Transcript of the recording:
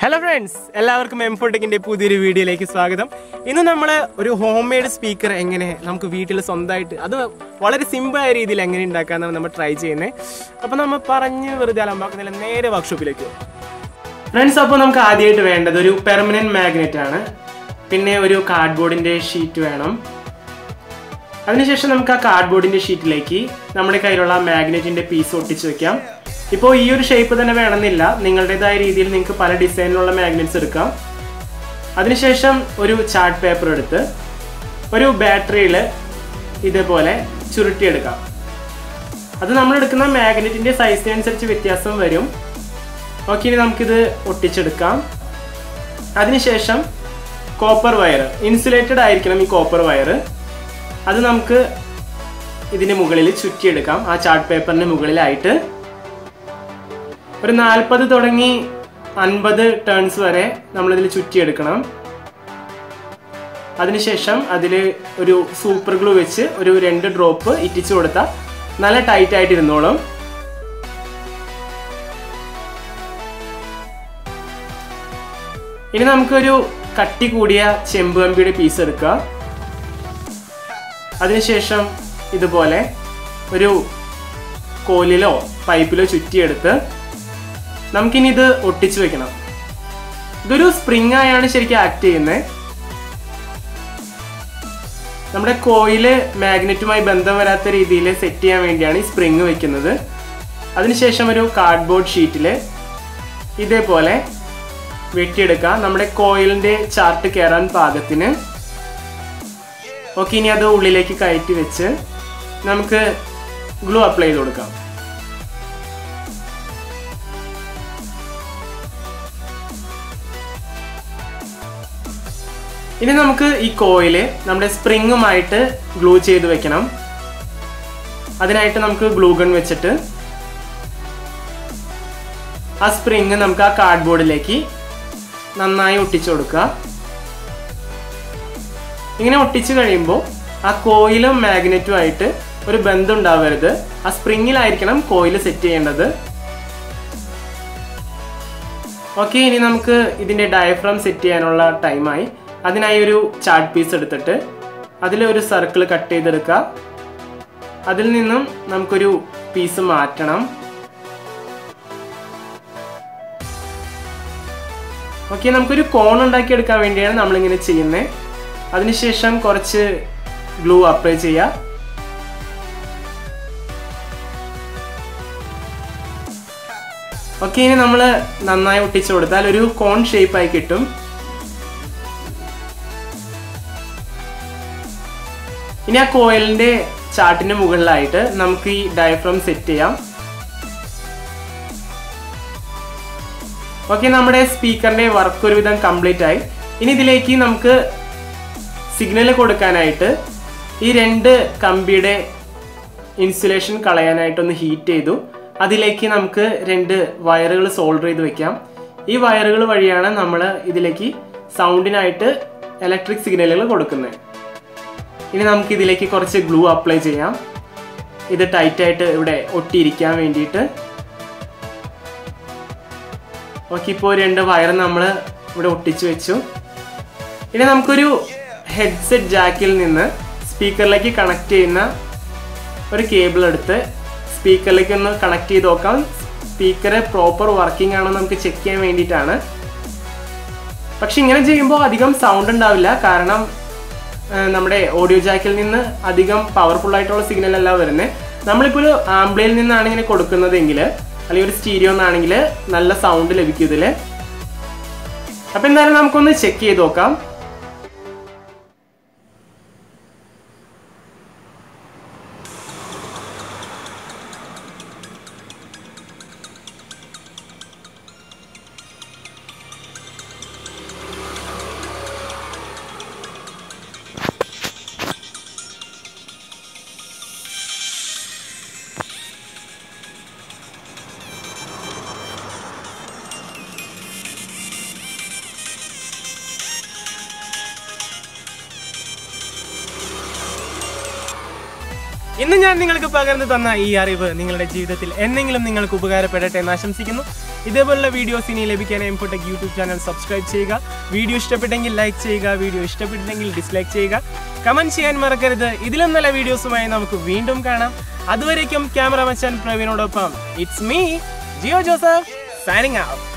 hello friends എല്ലാവർക്കും എംഫോടെക്കിന്റെ പുതിയൊരു വീഡിയോയിലേക്ക് സ്വാഗതം ഇന്ന് നമ്മൾ ഒരു ഹോം മെയ്ഡ് സ്പീക്കർ എങ്ങനെ നമുക്ക് വീട്ടിൽ സ്വന്തമായിട്ട് അത് വളരെ സിമ്പിളായ രീതിയിൽ എങ്ങനെ ഉണ്ടാക്കാമെന്നാണ് നമ്മൾ ട്രൈ ചെയ്യുന്നത് അപ്പോൾ നമ്മൾ പറഞ്ഞ് വെറുതെ അലമ്പാക്കുന്നില്ല നേരെ വർക്ക്ഷോപ്പിലേക്ക് പോകും ഫ്രണ്ട്സ് അപ്പോൾ നമുക്ക് ആദ്യമായിട്ട് വേണ്ടത് ഒരു പെർമനന്റ് മാഗ്നറ്റ് ആണ് പിന്നെ ഒരു കാർഡ്ബോർഡിന്റെ ഷീറ്റ് വേണം അതിനുശേഷം നമുക്ക് ആ കാർഡ്ബോർഡിന്റെ ഷീറ്റിലേക്ക് നമ്മുടെ കയ്യിലുള്ള മാഗ്നറ്റിന്റെ പീസ് ഒട്ടിച്ച് വെക്കാം ഇപ്പോൾ ഈ ഒരു ഷേപ്പ് തന്നെ വേണമെന്നില്ല നിങ്ങളുടേതായ രീതിയിൽ നിങ്ങൾക്ക് പല ഡിസൈനിലുള്ള മാഗ്നറ്റ്സ് എടുക്കാം അതിനുശേഷം ഒരു ചാർട്ട് പേപ്പർ എടുത്ത് ഒരു ബാറ്ററിയിൽ ഇതേപോലെ ചുരുട്ടിയെടുക്കാം അത് നമ്മൾ എടുക്കുന്ന മാഗ്നറ്റിന്റെ സൈസിനനുസരിച്ച് വ്യത്യാസം വരും ഓക്കെ ഇനി നമുക്കിത് ഒട്ടിച്ചെടുക്കാം അതിനുശേഷം കോപ്പർ വയർ ഇൻസുലേറ്റഡ് ആയിരിക്കണം ഈ കോപ്പർ വയർ അത് നമുക്ക് ഇതിന് മുകളിൽ ചുറ്റിയെടുക്കാം ആ ചാർട്ട് പേപ്പറിന് മുകളിലായിട്ട് ഒരു നാൽപ്പത് തുടങ്ങി അൻപത് ടേൺസ് വരെ നമ്മളിതിൽ ചുറ്റിയെടുക്കണം അതിനുശേഷം അതിൽ ഒരു സൂപ്പർ ഗ്ലൂ വെച്ച് ഒരു രണ്ട് ഡ്രോപ്പ് ഇറ്റിച്ചു കൊടുത്താൽ നല്ല ടൈറ്റ് ആയിട്ട് ഇരുന്നോളും ഇനി നമുക്കൊരു കട്ടി കൂടിയ ചെമ്പ് കമ്പിയുടെ പീസ് എടുക്കുക അതിനുശേഷം ഇതുപോലെ ഒരു കോലിലോ പൈപ്പിലോ ചുറ്റിയെടുത്ത് നമുക്കിനി ഇത് ഒട്ടിച്ചു വെക്കണം ഇതൊരു സ്പ്രിങ് ആയാണ് ശരിക്കും ആക്ട് ചെയ്യുന്നത് നമ്മുടെ കോയില് മാഗ്നറ്റുമായി ബന്ധം വരാത്ത രീതിയിൽ സെറ്റ് ചെയ്യാൻ വേണ്ടിയാണ് ഈ സ്പ്രിങ് വെക്കുന്നത് അതിനുശേഷം ഒരു കാർഡ്ബോർഡ് ഷീറ്റിൽ ഇതേപോലെ വെട്ടിയെടുക്കുക നമ്മുടെ കോയിലിന്റെ ചാർട്ട് കയറാൻ പാകത്തിന് ഓക്കെ ഇനി അത് ഉള്ളിലേക്ക് കയറ്റി വെച്ച് നമുക്ക് ഗ്ലൂ അപ്ലൈ ചെയ്ത് കൊടുക്കാം ഇനി നമുക്ക് ഈ കോയില് നമ്മുടെ സ്പ്രിങ്ങുമായിട്ട് ഗ്ലൂ ചെയ്ത് വെക്കണം അതിനായിട്ട് നമുക്ക് ഗ്ലൂ ഗൺ വെച്ചിട്ട് ആ സ്പ്രിങ് നമുക്ക് ആ കാർഡ്ബോർഡിലേക്ക് നന്നായി ഒട്ടിച്ചു കൊടുക്കുക ഇങ്ങനെ ഒട്ടിച്ചു കഴിയുമ്പോൾ ആ കോയിലും മാഗ്നറ്റും ആയിട്ട് ഒരു ബന്ധം ഉണ്ടാവരുത് ആ സ്പ്രിങ്ങിലായിരിക്കണം കോയിൽ സെറ്റ് ചെയ്യേണ്ടത് ഓക്കെ ഇനി നമുക്ക് ഇതിന്റെ ഡയഫ്രം സെറ്റ് ചെയ്യാനുള്ള ടൈമായി അതിനായി ഒരു ചാർട്ട് പീസ് എടുത്തിട്ട് അതിൽ ഒരു സർക്കിൾ കട്ട് ചെയ്തെടുക്കുക അതിൽ നിന്നും നമുക്കൊരു പീസ് മാറ്റണം ഓക്കെ നമുക്കൊരു കോൺ ഉണ്ടാക്കിയെടുക്കാൻ വേണ്ടിയാണ് നമ്മളിങ്ങനെ ചെയ്യുന്നത് അതിനുശേഷം കുറച്ച് ഗ്ലൂ അപ്ലൈ ചെയ്യുക ഓക്കെ ഇനി നമ്മൾ നന്നായി ഒട്ടിച്ചു കൊടുത്താൽ ഒരു കോൺ ഷേപ്പായി കിട്ടും ഇനി ആ കോയിലിന്റെ ചാർട്ടിന് മുകളിലായിട്ട് നമുക്ക് ഈ ഡയഫ്രം സെറ്റ് ചെയ്യാം ഓക്കെ നമ്മുടെ സ്പീക്കറിന്റെ വർക്ക് ഒരുവിധം കംപ്ലീറ്റ് ആയി ഇനി ഇതിലേക്ക് നമുക്ക് സിഗ്നൽ കൊടുക്കാനായിട്ട് ഈ രണ്ട് കമ്പിയുടെ ഇൻസുലേഷൻ കളയാനായിട്ടൊന്ന് ഹീറ്റ് ചെയ്തു അതിലേക്ക് നമുക്ക് രണ്ട് വയറുകൾ സോൾഡർ ചെയ്ത് വെക്കാം ഈ വയറുകൾ വഴിയാണ് നമ്മൾ ഇതിലേക്ക് സൗണ്ടിനായിട്ട് ഇലക്ട്രിക് സിഗ്നലുകൾ കൊടുക്കുന്നത് ഇനി നമുക്ക് ഇതിലേക്ക് കുറച്ച് ഗ്ലൂ അപ്ലൈ ചെയ്യാം ഇത് ടൈറ്റായിട്ട് ഇവിടെ ഒട്ടിയിരിക്കാൻ വേണ്ടിയിട്ട് ഓക്കെ ഇപ്പോൾ രണ്ട് വയർ നമ്മൾ ഇവിടെ ഒട്ടിച്ചു വെച്ചു ഇനി നമുക്കൊരു ഹെഡ്സെറ്റ് ജാക്കിൽ നിന്ന് സ്പീക്കറിലേക്ക് കണക്ട് ചെയ്യുന്ന ഒരു കേബിൾ എടുത്ത് സ്പീക്കറിലേക്ക് ഒന്ന് കണക്ട് ചെയ്ത് നോക്കാം സ്പീക്കർ പ്രോപ്പർ വർക്കിംഗ് ആണോ നമുക്ക് ചെക്ക് ചെയ്യാൻ വേണ്ടിയിട്ടാണ് പക്ഷെ ഇങ്ങനെ ചെയ്യുമ്പോൾ അധികം സൗണ്ട് ഉണ്ടാവില്ല കാരണം നമ്മുടെ ഓഡിയോ ജാക്കിൽ നിന്ന് അധികം പവർഫുൾ ആയിട്ടുള്ള സിഗ്നൽ അല്ല വരുന്നത് നമ്മളിപ്പോൾ ഒരു ആംബ്ലയിൽ നിന്നാണ് ഇങ്ങനെ കൊടുക്കുന്നതെങ്കിൽ അല്ലെങ്കിൽ ഒരു സ്റ്റീരിയോ എന്നാണെങ്കിൽ നല്ല സൗണ്ട് ലഭിക്കും ഇതിൽ അപ്പം എന്തായാലും നമുക്കൊന്ന് ചെക്ക് ചെയ്ത് നോക്കാം ഇന്ന് ഞാൻ നിങ്ങൾക്ക് പകർന്നു തന്ന ഈ അറിവ് നിങ്ങളുടെ ജീവിതത്തിൽ എന്തെങ്കിലും നിങ്ങൾക്ക് ഉപകാരപ്പെടട്ടെ എന്ന് ആശംസിക്കുന്നു ഇതേപോലുള്ള വീഡിയോസ് ഇനി ലഭിക്കാൻ എംഫോടെക് യൂട്യൂബ് ചാനൽ സബ്സ്ക്രൈബ് ചെയ്യുക വീഡിയോ ഇഷ്ടപ്പെട്ടെങ്കിൽ ലൈക്ക് ചെയ്യുക വീഡിയോ ഇഷ്ടപ്പെട്ടില്ലെങ്കിൽ ഡിസ്ലൈക്ക് ചെയ്യുക കമന്റ് ചെയ്യാൻ മറക്കരുത് ഇതിലും നല്ല വീഡിയോസുമായി നമുക്ക് വീണ്ടും കാണാം അതുവരേക്കും ക്യാമറ മച്ചാൻ പ്രവീണോടൊപ്പം it's me Jiyo Joseph signing out